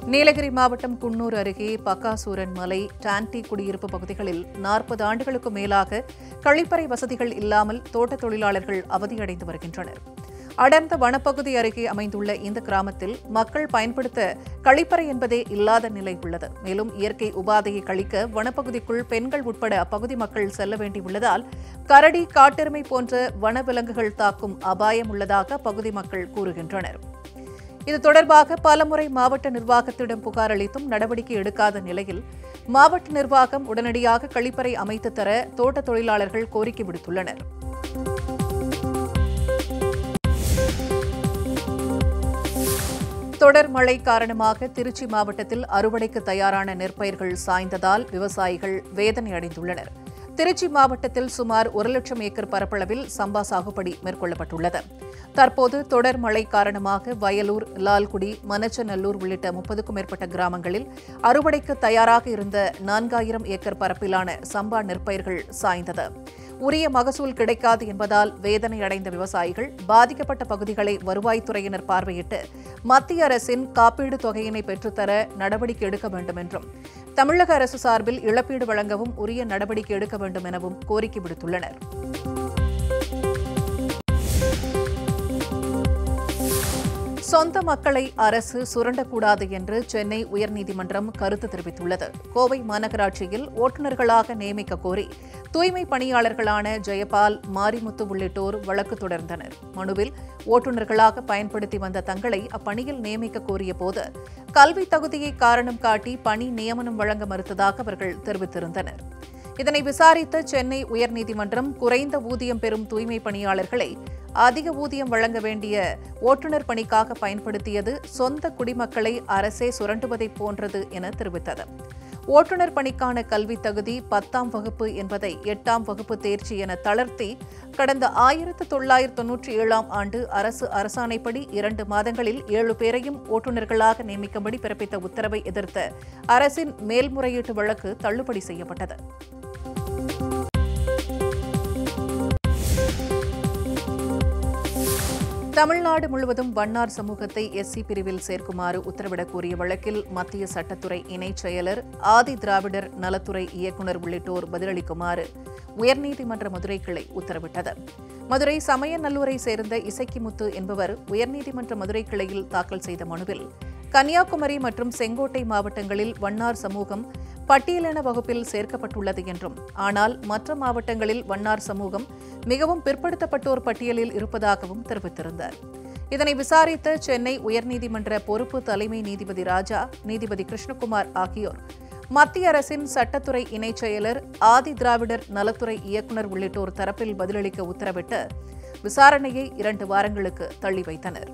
நீலகிரி மாவட்டம் குன்னூர் அருகே பக்காசூரன் மலை டான்டி குடியிருப்பு பகுதிகளில் நாற்பது ஆண்டுகளுக்கு மேலாக கழிப்பறை வசதிகள் இல்லாமல் தோட்டத் தொழிலாளர்கள் அவதியடைந்து வருகின்றனர் அடர்ந்த வனப்பகுதி அருகே அமைந்துள்ள இந்த கிராமத்தில் மக்கள் பயன்படுத்த கழிப்பறை என்பதே இல்லாத நிலை உள்ளது மேலும் இயற்கை உபாதையை கழிக்க வனப்பகுதிக்குள் பெண்கள் உட்பட அப்பகுதி மக்கள் செல்ல வேண்டியுள்ளதால் கரடி காட்டெருமை போன்ற வனவிலங்குகள் தாக்கும் அபாயம் உள்ளதாக அப்பகுதி மக்கள் கூறுகின்றனர் இது தொடர்பாக பலமுறை மாவட்ட நிர்வாகத்திடம் புகார் அளித்தும் நடவடிக்கை எடுக்காத நிலையில் மாவட்ட நிர்வாகம் உடனடியாக கழிப்பறை அமைத்து தர தோட்ட தொழிலாளர்கள் கோரிக்கை விடுத்துள்ளனர் தொடர் மழை காரணமாக திருச்சி மாவட்டத்தில் அறுவடைக்கு தயாரான நெற்பயிர்கள் சாய்ந்ததால் விவசாயிகள் வேதனை அடைந்துள்ளனர் திருச்சி மாவட்டத்தில் சுமார் ஒரு லட்சம் ஏக்கர் பரப்பளவில் சம்பா சாகுபடி மேற்கொள்ளப்பட்டுள்ளது தற்போது தொடர் மழை காரணமாக வயலூர் லால்குடி மனச்சநல்லூர் உள்ளிட்ட முப்பதுக்கும் மேற்பட்ட கிராமங்களில் அறுவடைக்கு தயாராக இருந்த நான்காயிரம் ஏக்கர் பரப்பிலான சம்பா நெற்பயிர்கள் சாய்ந்தது உரிய மகசூல் கிடைக்காது என்பதால் வேதனை அடைந்த விவசாயிகள் பாதிக்கப்பட்ட பகுதிகளை வருவாய்த்துறையினர் பார்வையிட்டு மத்திய அரசின் காப்பீடு தொகையினை பெற்றுத்தர நடவடிக்கை எடுக்க வேண்டும் என்றும் தமிழக அரசு சார்பில் இழப்பீடு வழங்கவும் உரிய நடவடிக்கை எடுக்க வேண்டும் எனவும் கோரிக்கை விடுத்துள்ளனர் சொந்த மக்களை அரசு சுரண்டக்கூடாது என்று சென்னை உயர்நீதிமன்றம் கருத்து தெரிவித்துள்ளது கோவை மாநகராட்சியில் ஓட்டுநர்களாக நியமிக்க கோரி தூய்மை பணியாளர்களான ஜெயபால் மாரிமுத்து உள்ளிட்டோர் வழக்கு தொடர்ந்தனர் மனுவில் ஓட்டுநர்களாக பயன்படுத்தி வந்த தங்களை அப்பணியில் நியமிக்க கோரிய போது கல்வி தகுதியை காரணம் காட்டி பணி நியமனம் வழங்க மறுத்ததாக அவர்கள் தெரிவித்திருந்தனர் இதனை விசாரித்த சென்னை உயர்நீதிமன்றம் குறைந்த ஊதியம் பெறும் தூய்மை பணியாளர்களை அதிக ஊதியம் வழங்க வேண்டிய ஓட்டுநர் பணிக்காக பயன்படுத்தியது சொந்த குடிமக்களை அரசே சுரண்டுவதைப் போன்றது என தெரிவித்தது ஓட்டுநர் பணிக்கான கல்வி தகுதி பத்தாம் வகுப்பு என்பதை எட்டாம் வகுப்பு தேர்ச்சி என தளர்த்தி கடந்த ஆயிரத்து தொள்ளாயிரத்து தொன்னூற்றி ஏழாம் ஆண்டு அரசு அரசாணைப்படி இரண்டு மாதங்களில் ஏழு பேரையும் ஓட்டுநர்களாக நியமிக்கும்படி பிறப்பித்த உத்தரவை எதிர்த்த அரசின் மேல்முறையீட்டு வழக்கு தள்ளுபடி செய்யப்பட்டது தமிழ்நாடு முழுவதும் வண்ணார் சமூகத்தை எஸ்சி பிரிவில் சேர்க்குமாறு உத்தரவிடக் கோரிய வழக்கில் மத்திய சட்டத்துறை இணைச் செயலர் ஆதி திராவிடர் நலத்துறை இயக்குநர் உள்ளிட்டோர் பதிலளிக்குமாறு உயர்நீதிமன்ற மதுரை கிளை உத்தரவிட்டது மதுரை சமயநல்லூரை சேர்ந்த இசக்கிமுத்து என்பவர் உயர்நீதிமன்ற மதுரை கிளையில் தாக்கல் செய்த மனுவில் கன்னியாகுமரி மற்றும் செங்கோட்டை மாவட்டங்களில் வண்ணார் சமூகம் பட்டியலின வகுப்பில் சேர்க்கப்பட்டுள்ளது என்றும் ஆனால் மற்ற மாவட்டங்களில் வண்ணார் சமூகம் மிகவும் பிற்படுத்தப்பட்டோர் பட்டியலில் இருப்பதாகவும் தெரிவித்திருந்தார் இதனை விசாரித்த சென்னை உயர்நீதிமன்ற பொறுப்பு தலைமை நீதிபதி ராஜா நீதிபதி கிருஷ்ணகுமார் ஆகியோர் மத்திய அரசின் சட்டத்துறை இணைச் செயலர் ஆதி திராவிடர் நலத்துறை இயக்குநர் உள்ளிட்டோர் தரப்பில் பதிலளிக்க உத்தரவிட்டு விசாரணையை இரண்டு வாரங்களுக்கு தள்ளி வைத்தனர்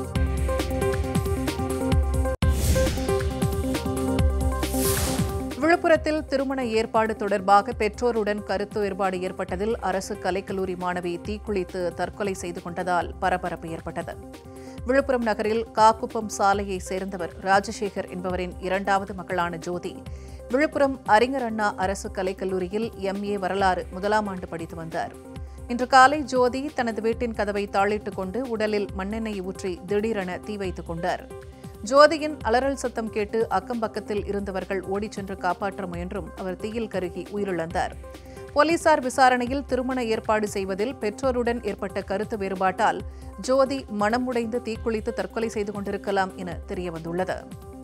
விழுப்புரத்தில் திருமண ஏற்பாடு தொடர்பாக பெற்றோருடன் கருத்து வேறுபாடு ஏற்பட்டதில் அரசு கலைக்கல்லூரி மாணவி தீக்குளித்து தற்கொலை செய்து கொண்டதால் பரபரப்பு ஏற்பட்டது விழுப்புரம் நகரில் காக்குப்பம் சாலையை சேர்ந்தவர் ராஜசேகர் என்பவரின் இரண்டாவது மகளான ஜோதி விழுப்புரம் அறிஞர் அண்ணா அரசு கலைக்கல்லூரியில் எம்ஏ வரலாறு முதலாம் ஆண்டு படித்து வந்தார் இன்று காலை ஜோதி தனது வீட்டின் கதவை தாளிட்டுக் கொண்டு உடலில் மண்ணெண்ணெய் ஊற்றி திடீரென தீ வைத்துக் கொண்டார் ஜோதியின் அலறல் சத்தம் கேட்டு அக்கம் பக்கத்தில் இருந்தவர்கள் ஓடிச் சென்று காப்பாற்ற முயன்றும் அவர் தீயில் கருகி உயிரிழந்தார் போலீசார் விசாரணையில் திருமண ஏற்பாடு செய்வதில் பெற்றோருடன் ஏற்பட்ட கருத்து வேறுபாட்டால் ஜோதி மனமுடைந்து தீக்குளித்து தற்கொலை செய்து கொண்டிருக்கலாம் என தெரியவந்துள்ளது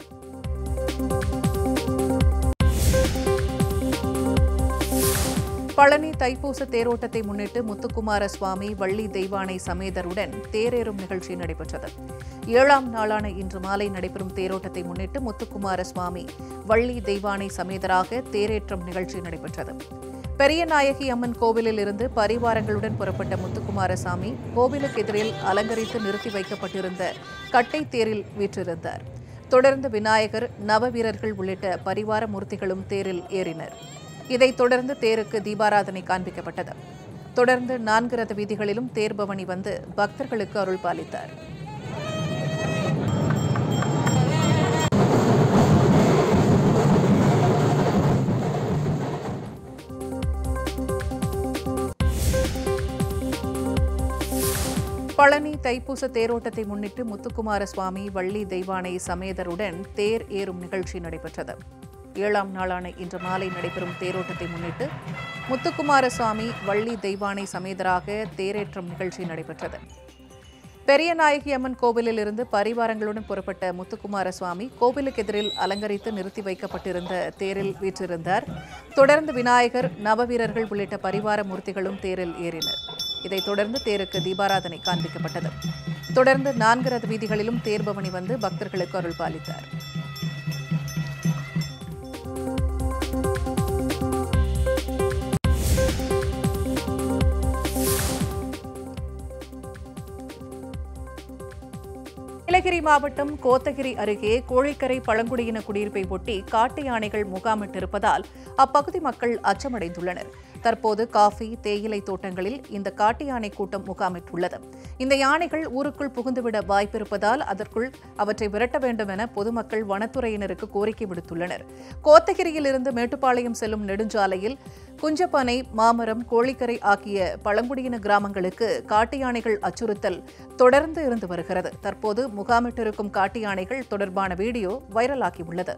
பழனி தைப்பூச தேரோட்டத்தை முன்னிட்டு முத்துக்குமார சுவாமி வள்ளி தெய்வானை சமேதருடன் தேரேறும் நிகழ்ச்சி நடைபெற்றது ஏழாம் நாளான இன்று மாலை நடைபெறும் தேரோட்டத்தை முன்னிட்டு முத்துக்குமார சுவாமி வள்ளி தெய்வானை சமேதராக தேரேற்றம் நிகழ்ச்சி நடைபெற்றது பெரியநாயகி அம்மன் கோவிலில் இருந்து பரிவாரங்களுடன் புறப்பட்ட முத்துக்குமாரசாமி கோவிலுக்கு எதிரில் அலங்கரித்து நிறுத்தி வைக்கப்பட்டிருந்த கட்டை தேரில் வீற்றிருந்தார் தொடர்ந்து விநாயகர் நவவீரர்கள் உள்ளிட்ட பரிவார மூர்த்திகளும் தேரில் ஏறினர் இதைத் தொடர்ந்து தேருக்கு தீபாராதனை காண்பிக்கப்பட்டது தொடர்ந்து நான்கு ரத வீதிகளிலும் தேர் பவனி வந்து பக்தர்களுக்கு அருள் பாலித்தார் பழனி தைப்பூச தேரோட்டத்தை முன்னிட்டு முத்துக்குமார சுவாமி வள்ளி தெய்வானை சமேதருடன் தேர் ஏறும் நிகழ்ச்சி நடைபெற்றது ஏழாம் நாளான இன்று மாலை நடைபெறும் தேரோட்டத்தை முன்னிட்டு முத்துக்குமார சுவாமி வள்ளி தெய்வானை சமேதராக தேரேற்றம் நிகழ்ச்சி நடைபெற்றது பெரியநாயகி அம்மன் கோவிலில் இருந்து பரிவாரங்களுடன் புறப்பட்ட முத்துக்குமார சுவாமி கோவிலுக்கு எதிரில் அலங்கரித்து நிறுத்தி வைக்கப்பட்டிருந்த தேரில் வீற்றிருந்தார் தொடர்ந்து விநாயகர் நவவீரர்கள் உள்ளிட்ட பரிவார மூர்த்திகளும் தேரில் ஏறினர் இதைத் தொடர்ந்து தேருக்கு தீபாராதனை காண்பிக்கப்பட்டது தொடர்ந்து நான்கு ரத வீதிகளிலும் தேர்பவனி வந்து பக்தர்களுக்கு அருள் பாலித்தார் நீலகிரி மாவட்டம் கோத்தகிரி அருகே கோழிக்கரை பழங்குடியின குடியிருப்பை ஒட்டி காட்டு யானைகள் முகாமிட்டிருப்பதால் அப்பகுதி மக்கள் அச்சமடைந்துள்ளனர் தற்போது காஃபி தேயிலை தோட்டங்களில் இந்த காட்டு யானை கூட்டம் முகாமிட்டுள்ளது இந்த யானைகள் ஊருக்குள் புகுந்துவிட வாய்ப்பிருப்பதால் அதற்குள் அவற்றை விரட்ட வேண்டும் என பொதுமக்கள் வனத்துறையினருக்கு கோரிக்கை விடுத்துள்ளனர் கோத்தகிரியில் இருந்து மேட்டுப்பாளையம் செல்லும் நெடுஞ்சாலையில் குஞ்சப்பனை மாமரம் கோழிக்கரை ஆகிய பழங்குடியின கிராமங்களுக்கு காட்டு யானைகள் அச்சுறுத்தல் தொடர்ந்து இருந்து வருகிறது தற்போது முகாமிட்டிருக்கும் காட்டு யானைகள் தொடர்பான வீடியோ வைரலாகியுள்ளது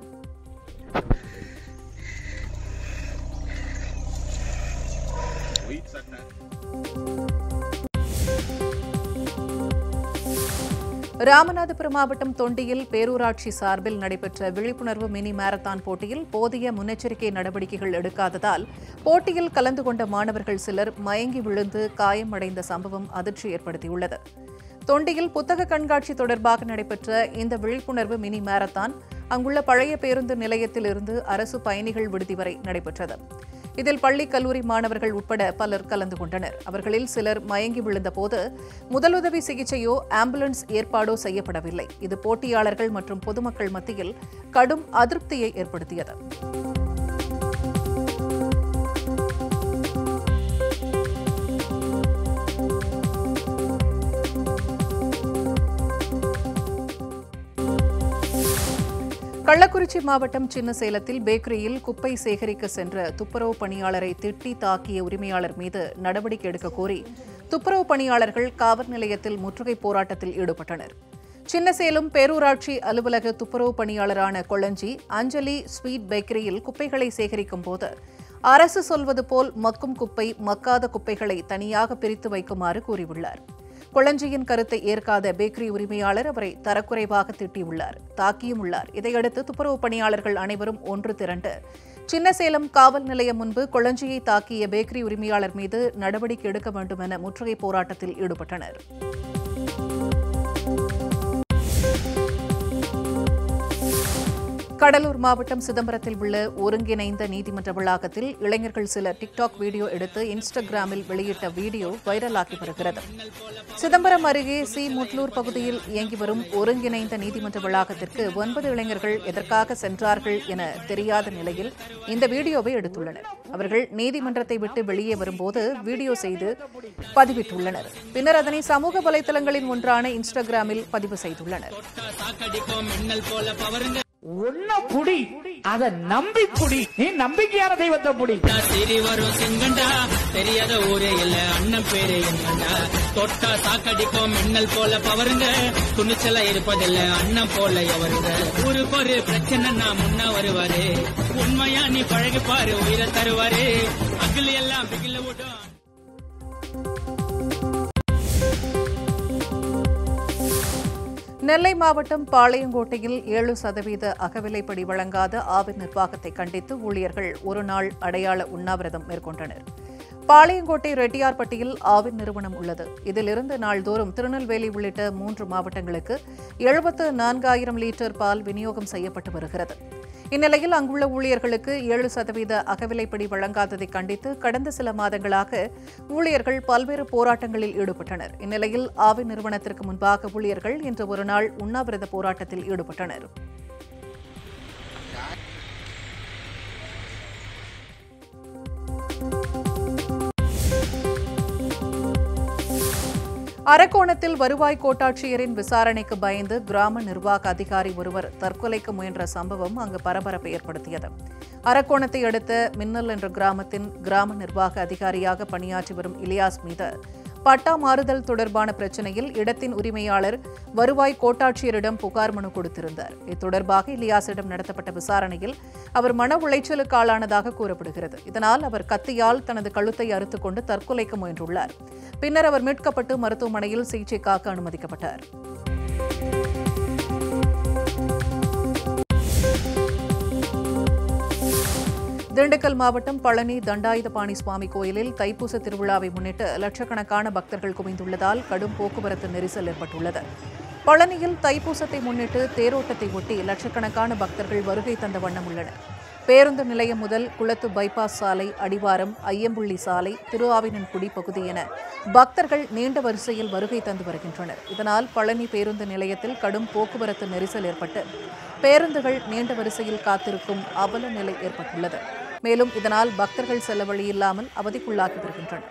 ராமநாதபுரம் மாவட்டம் தொண்டியில் பேரூராட்சி சார்பில் நடைபெற்ற விழிப்புணர்வு மினி மாரத்தான் போட்டியில் போதிய முன்னெச்சரிக்கை நடவடிக்கைகள் எடுக்காததால் போட்டியில் கலந்து கொண்ட மாணவர்கள் சிலர் மயங்கி விழுந்து காயமடைந்த சம்பவம் அதிர்ச்சி ஏற்படுத்தியுள்ளது தொண்டியில் புத்தக கண்காட்சி தொடர்பாக நடைபெற்ற இந்த விழிப்புணர்வு மினி மாரத்தான் அங்குள்ள பழைய பேருந்து நிலையத்தில் இருந்து அரசு பயணிகள் விடுதி வரை நடைபெற்றது இதில் பள்ளி கல்லூரி மாணவர்கள் உட்பட பலர் கலந்து கொண்டனர் அவர்களில் சிலர் மயங்கி விழுந்தபோது முதலுதவி சிகிச்சையோ ஆம்புலன்ஸ் ஏற்பாடோ செய்யப்படவில்லை இது போட்டியாளர்கள் மற்றும் பொதுமக்கள் மத்தியில் கடும் அதிருப்தியை ஏற்படுத்தியது கள்ளக்குறிச்சி மாவட்டம் சின்னசேலத்தில் பேக்கரியில் குப்பை சேகரிக்க சென்ற துப்புரவு பணியாளரை திட்டி தாக்கிய உரிமையாளர் மீது நடவடிக்கை எடுக்க கோரி துப்புரவு பணியாளர்கள் காவல் நிலையத்தில் முற்றுகை போராட்டத்தில் ஈடுபட்டனர் சின்னசேலம் பேரூராட்சி அலுவலக துப்புரவு பணியாளரான கொளஞ்சி அஞ்சலி ஸ்வீட் பேக்கரியில் குப்பைகளை சேகரிக்கும் போது அரசு சொல்வது போல் மக்கும் குப்பை மக்காத குப்பைகளை தனியாக பிரித்து வைக்குமாறு கூறியுள்ளார் கொளஞ்சியின் கருத்தை ஏற்காத பேக்கரி உரிமையாளர் அவரை தரக்குறைவாக திட்டியுள்ளார் தாக்கியும் உள்ளார் இதையடுத்து துப்புரவு பணியாளர்கள் அனைவரும் ஒன்று திரண்டு சின்னசேலம் காவல் நிலையம் முன்பு கொளஞ்சியை தாக்கிய பேக்கரி உரிமையாளர் மீது நடவடிக்கை எடுக்க வேண்டும் என முற்றுகை போராட்டத்தில் ஈடுபட்டனர் கடலூர் மாவட்டம் சிதம்பரத்தில் உள்ள ஒருங்கிணைந்த நீதிமன்ற வளாகத்தில் இளைஞர்கள் சிலர் டிக்டாக் வீடியோ எடுத்து இன்ஸ்டாகிராமில் வெளியிட்ட வீடியோ வைரலாகி வருகிறது சிதம்பரம் அருகே சி முட்லூர் பகுதியில் இயங்கி வரும் ஒருங்கிணைந்த நீதிமன்ற வளாகத்திற்கு ஒன்பது இளைஞர்கள் எதற்காக சென்றார்கள் என தெரியாத நிலையில் இந்த வீடியோவை எடுத்துள்ளனர் அவர்கள் நீதிமன்றத்தை விட்டு வெளியே வரும்போது வீடியோ செய்து பதிவிட்டுள்ளனர் பின்னர் அதனை சமூக வலைதளங்களின் ஒன்றான இன்ஸ்டாகிராமில் பதிவு செய்துள்ளனர் ஒன்ன புடி அத நம்பி புடி நீ நம்பிக்கையான தெய்வத்தை புடி சீறி வரும் சிங்கண்டா தெரியாத ஊரே இல்ல அண்ணன் பேரு எங்கண்டா தொட்டா சாக்கடிக்கும் மின்னல் போல பவருங்க துணிச்சலா இருப்பதில்ல அண்ணன் போல எவருங்க ஊருக்கு ஒரு பிரச்சனைனா முன்ன வருவாரு உண்மையா நீ பழகி பாரு உயிரை தருவாரு அகில எல்லாம் பிகில விடும் நெல்லை மாவட்டம் பாளையங்கோட்டையில் ஏழு சதவீத அகவிலைப்படி வழங்காத ஆவின் நிர்வாகத்தை கண்டித்து ஊழியர்கள் ஒருநாள் அடையாள உண்ணாவிரதம் மேற்கொண்டனர் பாளையங்கோட்டை ரெட்டியார்பட்டியில் ஆவின் நிறுவனம் உள்ளது இதிலிருந்து நாள்தோறும் திருநெல்வேலி உள்ளிட்ட மூன்று மாவட்டங்களுக்கு எழுபத்து நான்காயிரம் லிட்டர் பால் விநியோகம் செய்யப்பட்டு வருகிறது இந்நிலையில் அங்குள்ள ஊழியர்களுக்கு ஏழு சதவீத அகவிலைப்படி வழங்காததை கண்டித்து கடந்த சில மாதங்களாக ஊழியர்கள் பல்வேறு போராட்டங்களில் ஈடுபட்டனர் இந்நிலையில் ஆவின் நிறுவனத்திற்கு முன்பாக ஊழியர்கள் இன்று ஒருநாள் உண்ணாவிரத போராட்டத்தில் ஈடுபட்டனர் அரக்கோணத்தில் வருவாய் கோட்டாட்சியரின் விசாரணைக்கு பயந்து கிராம நிர்வாக அதிகாரி ஒருவர் தற்கொலைக்கு முயன்ற சம்பவம் அங்கு பரபரப்பை ஏற்படுத்தியது அரக்கோணத்தை அடுத்த மின்னல் என்ற கிராமத்தின் கிராம நிர்வாக அதிகாரியாக பணியாற்றி வரும் இலியாஸ் மீது பட்டா மாறுதல் தொடர்பான பிரச்சினையில் இடத்தின் உரிமையாளர் வருவாய் கோட்டாட்சியரிடம் புகார் மனு கொடுத்திருந்தார் இது தொடர்பாக இலியாஸிடம் நடத்தப்பட்ட விசாரணையில் அவர் மன உளைச்சலுக்கு ஆளானதாக கூறப்படுகிறது இதனால் அவர் கத்தியால் தனது கழுத்தை அறுத்துக் கொண்டு தற்கொலைக்கு முயன்றுள்ளார் பின்னர் அவர் மீட்கப்பட்டு மருத்துவமனையில் சிகிச்சைக்காக அனுமதிக்கப்பட்டார் திண்டுக்கல் மாவட்டம் பழனி தண்டாயுதபாணி சுவாமி கோயிலில் தைப்பூச திருவிழாவை முன்னிட்டு லட்சக்கணக்கான பக்தர்கள் குவிந்துள்ளதால் கடும் போக்குவரத்து நெரிசல் ஏற்பட்டுள்ளது பழனியில் தைப்பூசத்தை முன்னிட்டு தேரோட்டத்தை ஒட்டி லட்சக்கணக்கான பக்தர்கள் வருகை தந்த வண்ணம் உள்ளனர் பேருந்து நிலையம் முதல் குளத்து பைபாஸ் சாலை அடிவாரம் ஐயம்புள்ளி சாலை திருஆவினன்குடி பகுதி என பக்தர்கள் நீண்ட வரிசையில் வருகை தந்து வருகின்றனர் இதனால் பழனி பேருந்து நிலையத்தில் கடும் போக்குவரத்து நெரிசல் ஏற்பட்டு பேருந்துகள் நீண்ட வரிசையில் காத்திருக்கும் அவல நிலை ஏற்பட்டுள்ளது மேலும் இதனால் பக்தர்கள் செல்ல வழியில்லாமல் அவதிக்குள்ளாகி வருகின்றனர்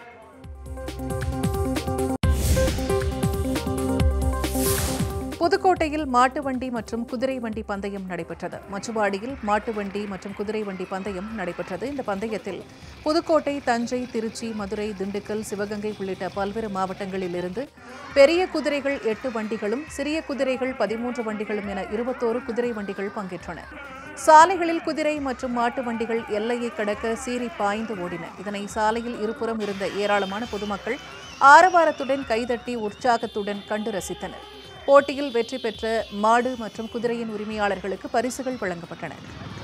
புதுக்கோட்டையில் மாட்டு வண்டி மற்றும் குதிரை வண்டி பந்தயம் நடைபெற்றது மச்சுவாடியில் மாட்டு வண்டி மற்றும் குதிரை வண்டி பந்தயம் நடைபெற்றது இந்த பந்தயத்தில் புதுக்கோட்டை தஞ்சை திருச்சி மதுரை திண்டுக்கல் சிவகங்கை உள்ளிட்ட பல்வேறு மாவட்டங்களில் இருந்து பெரிய குதிரைகள் எட்டு வண்டிகளும் சிறிய குதிரைகள் பதிமூன்று வண்டிகளும் என இருபத்தோரு குதிரை வண்டிகள் பங்கேற்றன சாலைகளில் குதிரை மற்றும் மாட்டு வண்டிகள் எல்லையை கடக்க சீறி பாய்ந்து ஓடின இதனை சாலையில் இருபுறம் இருந்த ஏராளமான பொதுமக்கள் ஆரவாரத்துடன் கைதட்டி உற்சாகத்துடன் கண்டு ரசித்தனர் போட்டியில் வெற்றி பெற்ற மாடு மற்றும் குதிரையின் உரிமையாளர்களுக்கு பரிசுகள் வழங்கப்பட்டன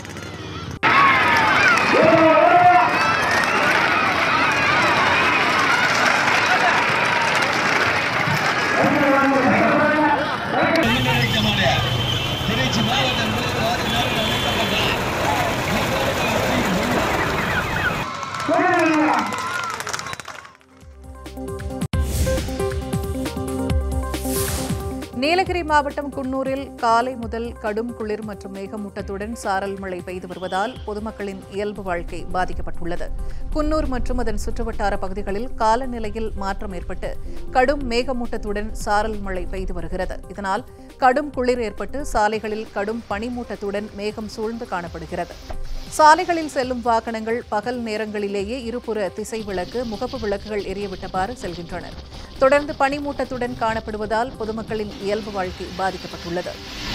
நீலகிரி மாவட்டம் குன்னூரில் காலை முதல் கடும் குளிர் மற்றும் மேகமூட்டத்துடன் சாரல் மழை பெய்து வருவதால் பொதுமக்களின் இயல்பு வாழ்க்கை பாதிக்கப்பட்டுள்ளது குன்னூர் மற்றும் அதன் சுற்றுவட்டார பகுதிகளில் காலநிலையில் மாற்றம் ஏற்பட்டு கடும் மேகமூட்டத்துடன் சாரல் மழை பெய்து வருகிறது இதனால் கடும் குளிர் ஏற்பட்டு சாலைகளில் கடும் பனிமூட்டத்துடன் மேகம் சூழ்ந்து காணப்படுகிறது சாலைகளில் செல்லும் வாகனங்கள் பகல் நேரங்களிலேயே இருபுற திசை விளக்கு முகப்பு விளக்குகள் எரியவிட்டவாறு செல்கின்றனர் தொடர்ந்து பனிமூட்டத்துடன் காணப்படுவதால் பொதுமக்களின் இயல்பு வாழ்க்கை பாதிக்கப்பட்டுள்ளது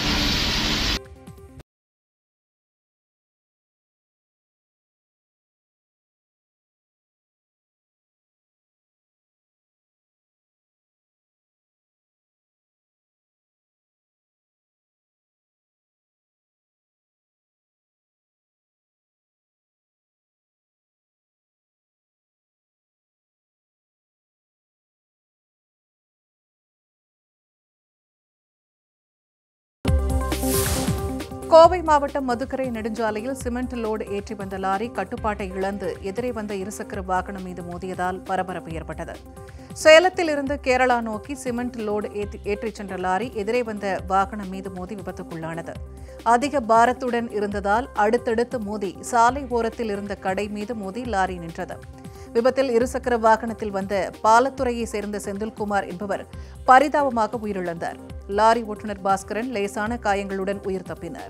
கோவை மாவட்டம் மதுக்கரை நெடுஞ்சாலையில் சிமெண்ட் லோடு ஏற்றி வந்த லாரி கட்டுப்பாட்டை இழந்து எதிரே வந்த இருசக்கர வாகனம் மீது மோதியதால் பரபரப்பு ஏற்பட்டது சேலத்தில் இருந்து கேரளா நோக்கி சிமெண்ட் லோடு ஏத்தி- ஏற்றிச் சென்ற லாரி எதிரே வந்த வாகனம் மீது மோதி விபத்துக்குள்ளானது அதிக பாரத்துடன் இருந்ததால் அடுத்தடுத்து மோதி சாலை ஓரத்தில் இருந்த கடை மீது மோதி லாரி நின்றது விபத்தில் இருசக்கர வாகனத்தில் வந்த பாலத்துறையை சேர்ந்த செந்தில்குமார் என்பவர் பரிதாபமாக உயிரிழந்தார் லாரி ஓட்டுநர் பாஸ்கரன் லேசான காயங்களுடன் உயிர் தப்பினார்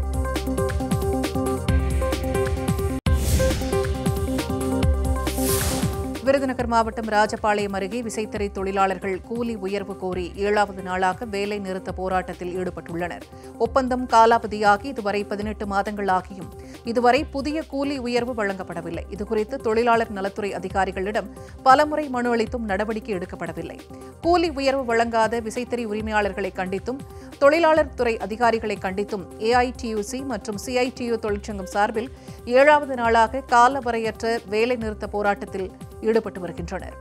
விருதுநகர் மாவட்டம் ராஜபாளையம் அருகே விசைத்தறி தொழிலாளர்கள் கூலி உயர்வு கோரி ஏழாவது நாளாக வேலை நிறுத்த போராட்டத்தில் ஈடுபட்டுள்ளனர் ஒப்பந்தம் காலாவதியாகி இதுவரை பதினெட்டு மாதங்கள் ஆகியும் இதுவரை புதிய கூலி உயர்வு வழங்கப்படவில்லை இதுகுறித்து தொழிலாளர் நலத்துறை அதிகாரிகளிடம் பலமுறை மனு அளித்தும் நடவடிக்கை எடுக்கப்படவில்லை கூலி உயர்வு வழங்காத விசைத்தறி உரிமையாளர்களை கண்டித்தும் தொழிலாளர் துறை அதிகாரிகளை கண்டித்தும் ஏஐடியூசி மற்றும் சிஐடியு தொழிற்சங்கம் சார்பில் ஏழாவது நாளாக காலவரையற்ற வேலை நிறுத்த போராட்டத்தில் ஈடுபட்டு வருகின்றனர்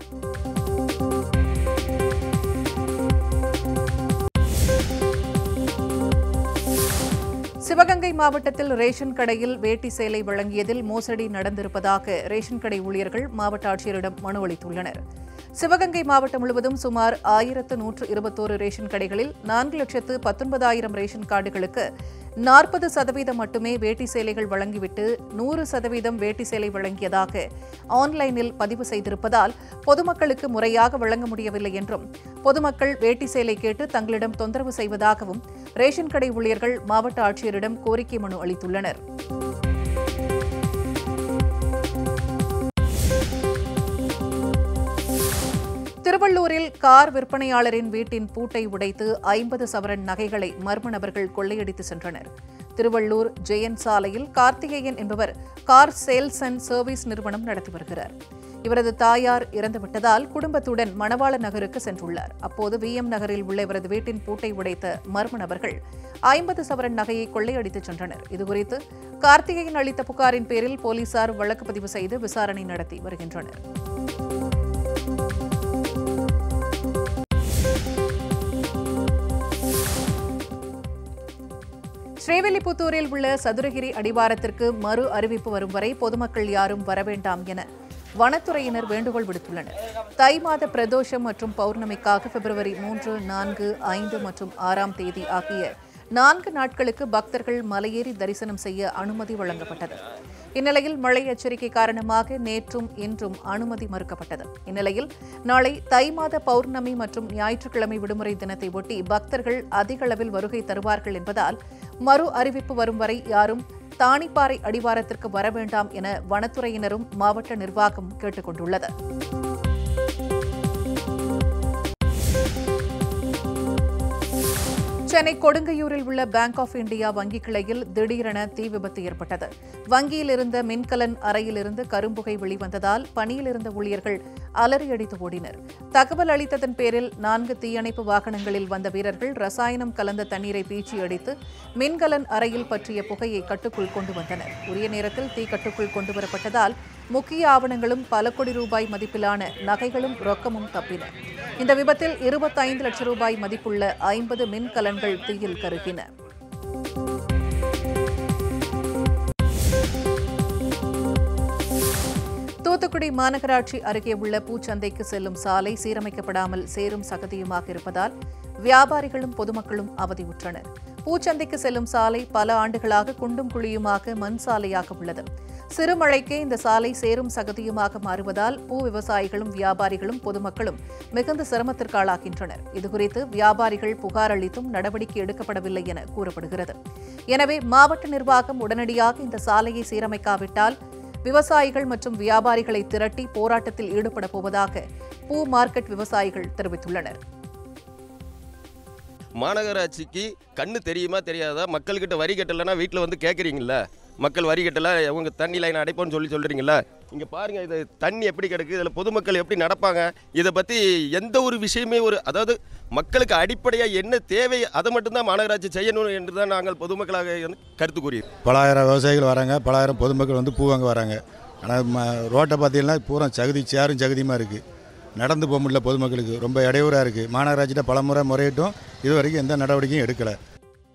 சிவகங்கை மாவட்டத்தில் ரேஷன் கடையில் வேட்டி சேலை வழங்கியதில் மோசடி நடந்திருப்பதாக ரேஷன் கடை ஊழியர்கள் மாவட்ட ஆட்சியரிடம் மனு அளித்துள்ளனர் சிவகங்கை மாவட்டம் முழுவதும் சுமார் ஆயிரத்து நூற்று இருபத்தோரு ரேஷன் கடைகளில் நான்கு லட்சத்து பத்தொன்பதாயிரம் ரேஷன் கார்டுகளுக்கு நாற்பது சதவீதம் மட்டுமே வேட்டி சேலைகள் வழங்கிவிட்டு நூறு சதவீதம் வேட்டி சேலை வழங்கியதாக ஆன்லைனில் பதிவு செய்திருப்பதால் பொதுமக்களுக்கு முறையாக வழங்க முடியவில்லை என்றும் பொதுமக்கள் வேட்டி சேலை கேட்டு தங்களிடம் தொந்தரவு செய்வதாகவும் ரேஷன் கடை ஊழியர்கள் மாவட்ட ஆட்சியரிடம் கோரிக்கை மனு அளித்துள்ளனர் திருவள்ளூரில் கார் விற்பனையாளரின் வீட்டின் பூட்டை உடைத்து ஐம்பது சவரன் நகைகளை மர்ம நபர்கள் கொள்ளையடித்து சென்றனர் திருவள்ளூர் ஜெயன் சாலையில் கார்த்திகேயன் என்பவர் கார் சேல்ஸ் அண்ட் சர்வீஸ் நிறுவனம் நடத்தி வருகிறார் இவரது தாயார் இறந்துவிட்டதால் குடும்பத்துடன் மணவாள நகருக்கு சென்றுள்ளார் அப்போது விஎம் நகரில் உள்ள இவரது வீட்டின் பூட்டை உடைத்த மர்ம நபர்கள் ஐம்பது சவரன் நகையை கொள்ளையடித்து சென்றனர் இதுகுறித்து கார்த்திகேயன் அளித்த புகாரின் பேரில் போலீசார் வழக்கு பதிவு செய்து விசாரணை நடத்தி வருகின்றனர் ஸ்ரீவில்லிபுத்தூரில் உள்ள சதுரகிரி அடிவாரத்திற்கு மறு அறிவிப்பு வரும் வரை பொதுமக்கள் யாரும் வரவேண்டாம் என வனத்துறையினர் வேண்டுகோள் விடுத்துள்ளனர் தை மாத பிரதோஷம் மற்றும் பௌர்ணமிக்காக பிப்ரவரி மூன்று நான்கு ஐந்து மற்றும் ஆறாம் தேதி ஆகிய நான்கு நாட்களுக்கு பக்தர்கள் மலையேறி தரிசனம் செய்ய அனுமதி வழங்கப்பட்டது இந்நிலையில் மழை எச்சரிக்கை காரணமாக நேற்றும் இன்றும் அனுமதி மறுக்கப்பட்டது இந்நிலையில் நாளை தை மாத பௌர்ணமி மற்றும் ஞாயிற்றுக்கிழமை விடுமுறை தினத்தை ஒட்டி பக்தர்கள் அதிக அளவில் வருகை தருவார்கள் என்பதால் மறு அறிவிப்பு வரும் வரை யாரும் தானிப்பாறை அடிவாரத்திற்கு வர வேண்டாம் என வனத்துறையினரும் மாவட்ட நிர்வாகம் கேட்டுக் கொண்டுள்ளது சென்னை கொடுங்கையூரில் உள்ள பேங்க் ஆஃப் இந்தியா வங்கி கிளையில் திடீரென தீ விபத்து ஏற்பட்டது வங்கியில் இருந்த மின்கலன் அறையிலிருந்து கரும்புகை வெளிவந்ததால் பணியில் இருந்த ஊழியர்கள் அலறியடித்து ஓடினர் தகவல் அளித்ததன் பேரில் நான்கு தீயணைப்பு வாகனங்களில் வந்த வீரர்கள் ரசாயனம் கலந்த தண்ணீரை பீச்சி அடித்து மின்கலன் அறையில் பற்றிய புகையை கட்டுக்குள் கொண்டு வந்தனர் உரிய நேரத்தில் தீ கட்டுக்குள் கொண்டுவரப்பட்டதால் முக்கிய ஆவணங்களும் பல கோடி ரூபாய் மதிப்பிலான நகைகளும் ரொக்கமும் தப்பின இந்த விபத்தில் இருபத்தைந்து லட்சம் ரூபாய் மதிப்புள்ள ஐம்பது மின்கலன்கள் தீயில் கருகின தூத்துக்குடி மாநகராட்சி அருகே உள்ள பூச்சந்தைக்கு செல்லும் சாலை சீரமைக்கப்படாமல் சேரும் சகதியுமாக இருப்பதால் வியாபாரிகளும் பொதுமக்களும் அவதியுற்றனர் பூச்சந்தைக்கு செல்லும் சாலை பல ஆண்டுகளாக குண்டும் குழியுமாக மண் சாலையாக உள்ளது சிறுமழைக்கே இந்த சாலை சேரும் சகதியுமாக மாறுவதால் பூ விவசாயிகளும் வியாபாரிகளும் பொதுமக்களும் மிகுந்த சிரமத்திற்கு ஆளாகின்றனர் இதுகுறித்து வியாபாரிகள் புகார் அளித்தும் நடவடிக்கை எடுக்கப்படவில்லை என கூறப்படுகிறது எனவே மாவட்ட நிர்வாகம் உடனடியாக இந்த சாலையை சீரமைக்காவிட்டால் விவசாயிகள் மற்றும் வியாபாரிகளை திரட்டி போராட்டத்தில் ஈடுபட போவதாக பூ மார்க்கெட் விவசாயிகள் தெரிவித்துள்ளனர் மாநகராட்சிக்கு கண்ணு தெரியுமா தெரியாதா மக்கள்கிட்ட வரி கட்டலைன்னா வீட்டில் வந்து கேட்குறீங்களா மக்கள் வரி கட்டலை அவங்க தண்ணி லைன் அடைப்போம்னு சொல்லி சொல்கிறீங்களா இங்கே பாருங்கள் இது தண்ணி எப்படி கிடக்கு இதில் பொதுமக்கள் எப்படி நடப்பாங்க இதை பற்றி எந்த ஒரு விஷயமே ஒரு அதாவது மக்களுக்கு அடிப்படையாக என்ன தேவை அதை மட்டும்தான் மாநகராட்சி செய்யணும் என்று தான் நாங்கள் பொதுமக்களாக வந்து கருத்து கூறியது பலாயிரம் விவசாயிகள் வராங்க பலாயிரம் பொதுமக்கள் வந்து பூ வாங்க வராங்க ஆனால் ம ரோட்டை பார்த்தீங்கன்னா பூரா சகுதி சேரும் சகுதியுமாக இருக்குது நடந்து போக முடியல பொதுமக்களுக்கு ரொம்ப இடையூறாக இருக்குது மாநகராட்சிகிட்ட பல முறை முறையிட்டும் இது வரைக்கும் எந்த நடவடிக்கையும் எடுக்கலை